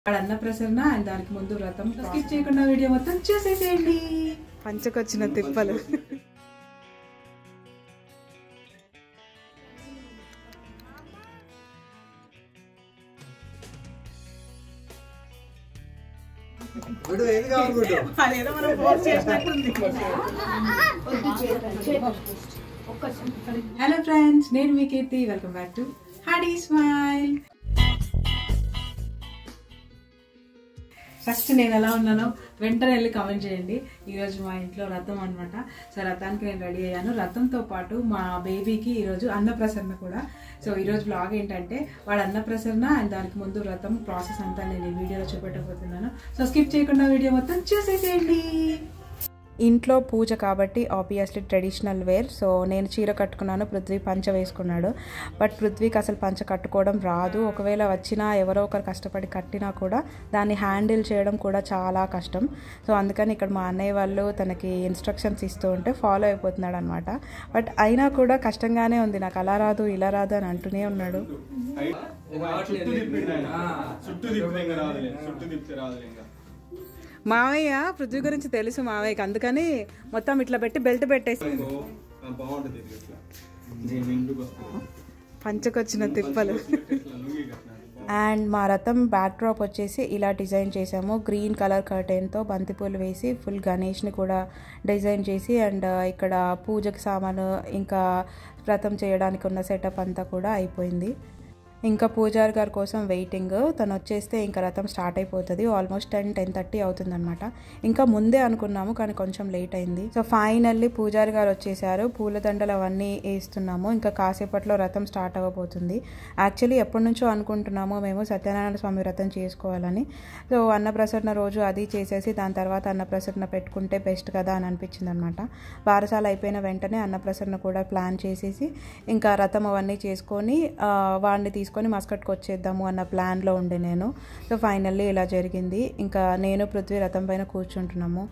వాడు అన్న ప్రసరణ అండ్ దానికి ముందు వ్రతం స్కిప్ చేయకుండా వీడియో మొత్తం చూసేసేయండి పంచకొచ్చిన తిప్పలు గుడ్డు ఏది కావాలి గుడ్డు అదేదో మనం ఫోర్స్ చేసినట్టుంది హలో ఫ్రెండ్స్ నేను మీ Keerthi welcome back to hearty smile first నేను ఎలా ఉన్నానో వెంటనే వెళ్ళి కామెంట్ చేయండి ఈరోజు మా ఇంట్లో రథం అనమాట సో రథానికి నేను రెడీ అయ్యాను రథంతో పాటు మా బేబీకి ఈరోజు అన్నప్రసరణ కూడా సో ఈరోజు బ్లాగ్ ఏంటంటే వాడు అన్నప్రసరణ అండ్ దానికి ముందు రథం ప్రాసెస్ అంతా నేను ఈ వీడియోలో చూపెట్టబోతున్నాను సో స్కిప్ చేయకుండా వీడియో మొత్తం చూసేసేయండి ఇంట్లో పూజ కాబట్టి ఆబ్వియస్లీ ట్రెడిషనల్ వేర్ సో నేను చీర కట్టుకున్నాను పృథ్వీ పంచ వేసుకున్నాడు బట్ పృథ్వీకి అసలు పంచ కట్టుకోవడం రాదు ఒకవేళ వచ్చినా ఎవరో ఒకరు కష్టపడి కట్టినా కూడా దాన్ని హ్యాండిల్ చేయడం కూడా చాలా కష్టం సో అందుకని ఇక్కడ మా అన్నయ్య వాళ్ళు తనకి ఇన్స్ట్రక్షన్స్ ఇస్తూ ఉంటే ఫాలో అయిపోతున్నాడు అనమాట బట్ అయినా కూడా కష్టంగానే ఉంది నాకు అలా రాదు ఇలా రాదు అని అంటూనే ఉన్నాడు చుట్టూ తిప్పిండు ఆయన. చుట్టూ తిప్పితే ఇంకా రాదులే చుట్టూ తిప్పితే రాదులే ఇంకా మావయ్య పృథ్వీ గురించి తెలుసు మావయ్యకి అందుకని మొత్తం ఇట్లా పెట్టి బెల్ట్ పెట్టేసి ఇంకో, ఆ, బాగుంటది ఇది ఇట్లా నేను ఇంటికి వస్తాను పంచకొచ్చిన తిప్పలు ఇట్లా లుంగీ కట్టినాను అండ్ మా రథం బ్యాక్ డ్రాప్ వచ్చేసి ఇలా డిజైన్ చేసాము గ్రీన్ కలర్ కర్టెన్తో బంతిపూలు వేసి ఫుల్ గణేష్ని కూడా డిజైన్ చేసి అండ్ ఇక్కడ పూజకి సామాను ఇంకా వ్రతం చేయడానికి ఉన్న సెటప్ అంతా కూడా అయిపోయింది ఇంకా పూజారి గారి కోసం వెయిటింగ్ తను వచ్చేస్తే ఇంకా రథం స్టార్ట్ అయిపోతుంది ఆల్మోస్ట్ టెన్ టెన్ థర్టీ అవుతుంది అనమాట ఇంకా ముందే అనుకున్నాము కానీ కొంచెం లేట్ అయింది సో ఫైనల్లీ పూజారి గారు వచ్చేసారు పూలదండలు అవన్నీ వేస్తున్నాము ఇంకా కాసేపట్లో రథం స్టార్ట్ అవ్వబోతుంది యాక్చువల్లీ ఎప్పటి నుంచో అనుకుంటున్నాము మేము సత్యనారాయణ స్వామి వ్రతం చేసుకోవాలని సో అన్నప్రసరణ రోజు అది చేసేసి దాని తర్వాత అన్నప్రసరణ పెట్టుకుంటే బెస్ట్ కదా అని అనిపించింది అనమాట బారసాల అయిపోయిన వెంటనే అన్నప్రసరణ కూడా ప్లాన్ చేసేసి ఇంకా రథం అవన్నీ చేసుకొని ఆ, వాడిని తీసుకొని మస్కట్కి వచ్చేద్దాము అన్న ప్లాన్లో ఉండే నేను సో ఫైనల్లీ ఇలా జరిగింది ఇంకా నేను పృథ్వీ రథం పైన కూర్చుంటున్నాము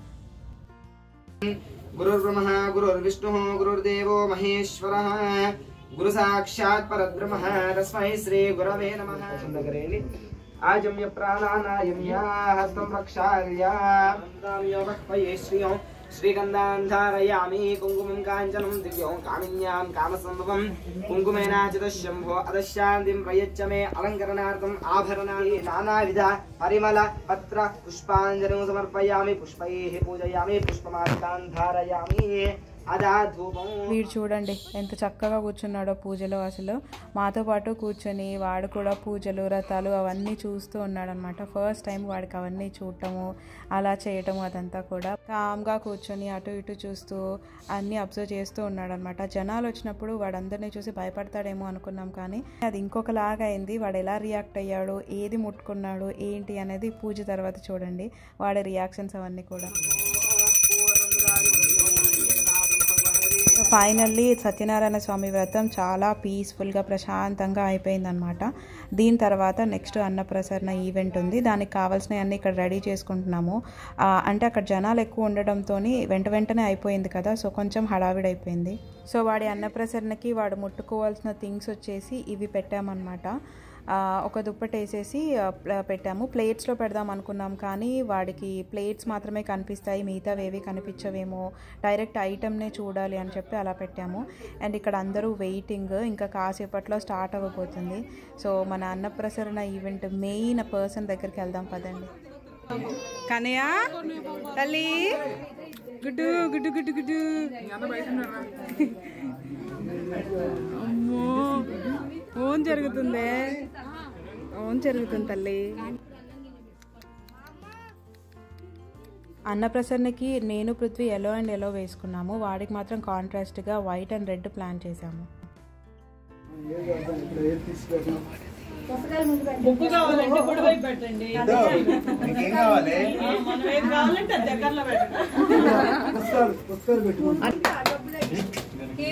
गुरुर्ब्रह्मः गुरुर्विष्णुः गुरुर्देवो महेश्वरः गुरु साक्षात् परब्रह्मः तस्मै श्री गुरवे नमः सुन्दकरेणि आजम्य प्राणानायम्या हस्तं रक्षार्या वन्दाम्यो वह्वये श्रियो श्रीगन्धान् धारयामि कुङ्कुमं काञ्चनं दिव्यो कामिन्यां कामसम्भवं कुङ्कुमेनाचितः शम्भो अदशान्तिं प्रयच्छ मे अलङ्करणार्थम् आभरणानि नानाविध परिमल पत्र पुष्पाञ्जलिं समर्पयामि पुष्पैः पूजयामि पुष्पमालिकान् धारयामि अदा धूपम् వీడు చూడండి ఎంత చక్కగా కూర్చున్నాడో పూజలో అసలు మాతో పాటు కూర్చొని వాడు కూడా పూజలు వ్రతాలు అవన్నీ చూస్తూ ఉన్నాడనమాట ఫస్ట్ టైం వాడికి అవన్నీ చూడటము అలా చేయటము అదంతా కూడా కామ్గా కూర్చొని అటు ఇటు చూస్తూ అన్నీ అబ్జర్వ్ చేస్తూ ఉన్నాడనమాట జనాలు వచ్చినప్పుడు వాడందరినీ చూసి భయపడతాడేమో అనుకున్నాం కానీ అది ఇంకొకలాగా అయింది వాడు ఎలా రియాక్ట్ అయ్యాడు ఏది ముట్టుకున్నాడు ఏంటి అనేది పూజ తర్వాత చూడండి వాడి రియాక్షన్స్ అవన్నీ కూడా సో ఫైనల్లీ సత్యనారాయణ స్వామి వ్రతం చాలా పీస్ఫుల్గా ప్రశాంతంగా అయిపోయిందనమాట దీని తర్వాత నెక్స్ట్ అన్నప్రసరణ ఈవెంట్ ఉంది దానికి కావాల్సినవి అన్నీ ఇక్కడ రెడీ చేసుకుంటున్నాము ఆ, అంటే అక్కడ జనాలు ఎక్కువ ఉండడంతో వెంట వెంటనే అయిపోయింది కదా సో కొంచెం హడావిడి అయిపోయింది సో వాడి అన్నప్రసరణకి వాడు ముట్టుకోవాల్సిన థింగ్స్ వచ్చేసి ఇవి పెట్టామన్నమాట ఆ, ఒక దుప్పటి వేసేసి ఆ, ప్ల- పెట్టాము ప్లేట్స్లో పెడదాం అనుకున్నాం కానీ వాడికి ప్లేట్స్ మాత్రమే కనిపిస్తాయి మిగతావి ఏవి కనిపించవేమో డైరెక్ట్ ఐటమ్నే చూడాలి అని చెప్పి అలా పెట్టాము అండ్ ఇక్కడ అందరూ వెయిటింగ్ ఇంకా కాసేపట్లో స్టార్ట్ అవ్వబోతుంది సో మన అన్నప్రసరణ ఈవెంట్ మెయిన్ పర్సన్ దగ్గరికి వెళ్దాం పదండి కనయా తల్లి గుడ్డు గుడ్డు గుడ్డు గుడ్డు అమ్మో ఓన్ జరుగుతుందే ఓన్ జరుగుతుంది తల్లి అన్నప్రసన్నకి నేను పృథ్వీ ఎల్లో అండ్ ఎల్లో వేసుకున్నాము వాడికి మాత్రం కాంట్రాస్ట్గా వైట్ అండ్ రెడ్ ప్లాన్ చేశాము ఉప్పు కావాలంటే పొడి వైపు పెట్టండి నీకేం కావాలి మనం ఏం కావాలంటే అది దగ్గరలో పెట్టండి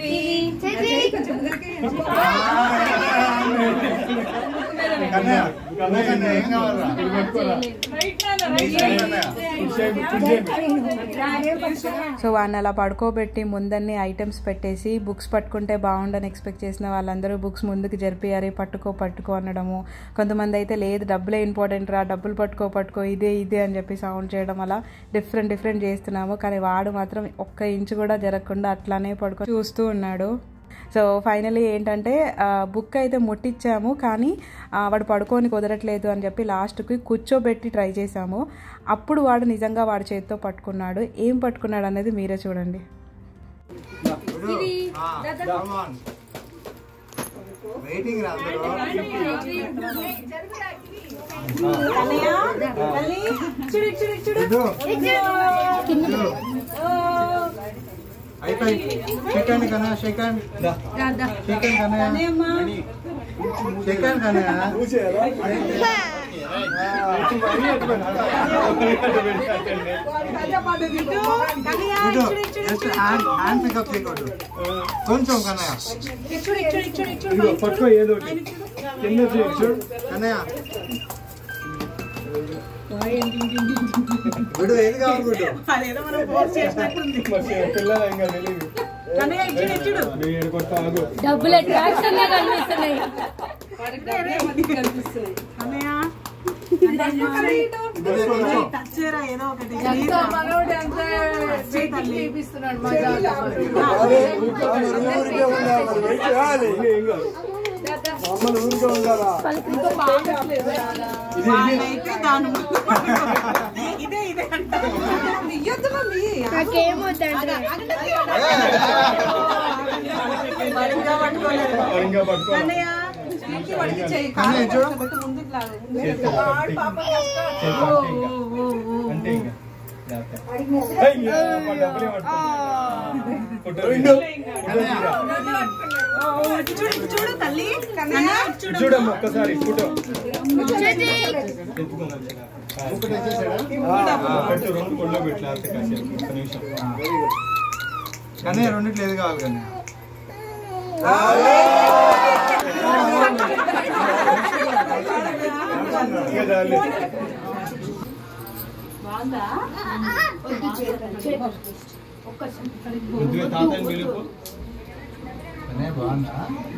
కన్యా సో వాడిని అలా పడుకోబెట్టి ముందన్ని ఐటమ్స్ పెట్టేసి బుక్స్ పట్టుకుంటే బాగుండని ఎక్స్పెక్ట్ చేసిన వాళ్ళందరూ బుక్స్ ముందుకు జరిపియాలి పట్టుకో పట్టుకో అనడము కొంతమంది అయితే లేదు డబ్బులే ఇంపార్టెంట్ రా డబ్బులు పట్టుకో పట్టుకో ఇదే ఇదే అని చెప్పి సౌండ్ చేయడం అలా డిఫరెంట్ డిఫరెంట్ చేస్తున్నాము కానీ వాడు మాత్రం ఒక్క ఇంచు కూడా జరగకుండా అట్లానే పడుకో చూస్తూ ఉన్నాడు సో ఫైనలీ ఏంటంటే బుక్ అయితే ముట్టించాము కానీ ఆ, వాడు పడుకొని కుదరట్లేదు అని చెప్పి లాస్ట్కి కూర్చోబెట్టి ట్రై చేసాము అప్పుడు వాడు నిజంగా వాడి చేతితో పట్టుకున్నాడు ఏం పట్టుకున్నాడు అనేది మీరే చూడండి వెయిటింగ్ రా చూడు చూడు చూడు అయిపోయి సెకండ్ కన్నా సెకండ్ సెకండ్ కన్నా అమ్మా సెకండ్ కన్నా జస్ట్ హ్యాండ్ హ్యాండ్ పికప్ చేయకూడదు కొంచెం కన్నయ్య చూడు చూడు చూడు చూడు పట్టుకో ఏదో కింద చూడు కన్నయ్య గుడు ఏది కావాలి గుడు అదేదో మనం ఫోర్స్ చేసినట్టుంది పిల్లలు ఇంకా తెలియదు కన్నయ్య చూడు చూడు నువ్వు ఏడుకొస్తావు డబ్బులు అట్రాక్షన్ గా కనిపిస్తున్నాయి కన్నయ్య టచ్ చేయరా ఏదో ఒకటి చేయి తల్లి. వాళ్ళైతే దాని ముందు ఇదే ఇదే అంటారు ఇయ్యొద్దు మమ్మీ బలంగా పట్టుకోలేదు ఇంకా పట్టుకో కన్నయ్య చేతికి పట్టుకు చెయ్యి. కన్నయ్య చూడు. కాలు పెట్టు ముందుకు లాగు. వాడు పాపం కష్టం. ఓ, ఓ, ఓ, ఓ. అంటే ఇంకా అయ్యో, మా డబ్బులే పట్టుకో. ఫోటో తీరా. ఓ, ఇటు చూడు ఇటు చూడు తల్లి కన్నయ్య ఇటు చూడు చూడమ్మా ఒక్కసారి ఫోటో పెట్టు రెండు కొల్లో పెట్టు లేకపోతే కాసేపు ఒక్క నిమిషం కానీ రెండిట్లు ఏది కావాలి కానీ ఇంకా చాలు. కొద్దిగా తాతని పిలుపు అనే బాగుందా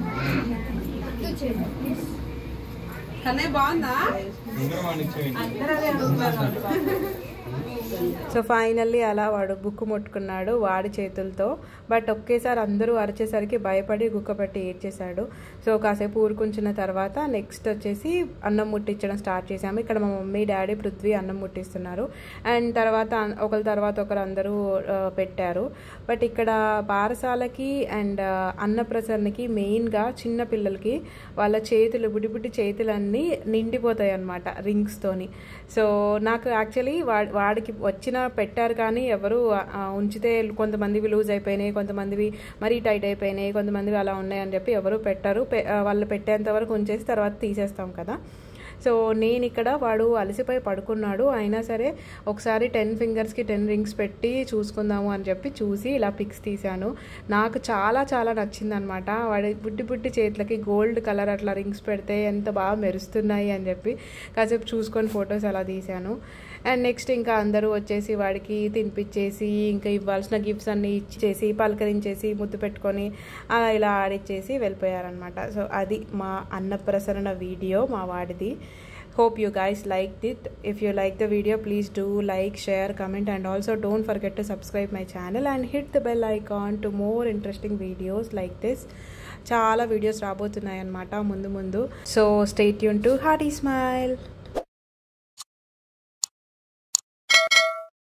కన్నయ్య బాగుందా ఉంగరం వాడిచ్చేయండి అందరూ అదే అడుగుతున్నారు సో ఫైనల్లీ అలా వాడు బుక్ ముట్టుకున్నాడు వాడి చేతులతో బట్ ఒకేసారి అందరూ అరిచేసరికి భయపడి గుక్క పెట్టి ఏడ్చేశాడు సో కాసేపు ఊరుకుంచిన తర్వాత నెక్స్ట్ వచ్చేసి అన్నం ముట్టించడం స్టార్ట్ చేసాము ఇక్కడ మా మమ్మీ డాడీ పృథ్వీ అన్నం ముట్టిస్తున్నారు అండ్ తర్వాత అన్- ఒకరి తర్వాత ఒకరు అందరూ ఆ, పెట్టారు బట్ ఇక్కడ బారసాలకి అండ్ అన్నప్రసరణకి మెయిన్గా చిన్న పిల్లలకి వాళ్ళ చేతులు బుడ్డి బుడ్డి చేతులన్నీ నిండిపోతాయి అన్నమాట రింగ్స్తోని సో నాకు యాక్చువల్లీ వా- వాడికి వచ్చిన పెట్టారు కానీ ఎవరు ఆ, ఉంచితే కొంతమందివి లూజ్ అయిపోయినాయి కొంతమందివి మరీ టైట్ అయిపోయినాయి కొంతమందివి అలా ఉన్నాయి అని చెప్పి ఎవరు పెట్టారు పె- ఆ, వాళ్ళు పెట్టేంత వరకు ఉంచేసి తర్వాత తీసేస్తాం కదా సో నేను ఇక్కడ వాడు అలసిపోయి పడుకున్నాడు అయినా సరే ఒకసారి టెన్ ఫింగర్స్కి టెన్ రింగ్స్ పెట్టి చూసుకుందాము అని చెప్పి చూసి ఇలా పిక్స్ తీశాను నాకు చాలా చాలా నచ్చింది అనమాట వాడి బుడ్డి బుడ్డి చేతులకి గోల్డ్ కలర్ అట్లా రింగ్స్ పెడితే ఎంత బాగా మెరుస్తున్నాయి అని చెప్పి కాసేపు చూసుకొని ఫొటోస్ అలా తీశాను అండ్ నెక్స్ట్ ఇంకా అందరూ వచ్చేసి వాడికి తినిపించేసి ఇంకా ఇవ్వాల్సిన గిఫ్ట్స్ అన్నీ ఇచ్చేసి పలకరించేసి ముద్దు పెట్టుకొని అలా ఇలా ఆడిచ్చేసి వెళ్ళిపోయారనమాట సో అది మా అన్నప్రసరణ వీడియో మా వాడిది hope you guys liked it if you like the video please do like share comment and also don't forget to subscribe my channel and hit the bell icon to more interesting videos like this చాలా వీడియోస్ రాబోతున్నాయి అన్నమాట ముందు ముందు so stay tuned to hearty smile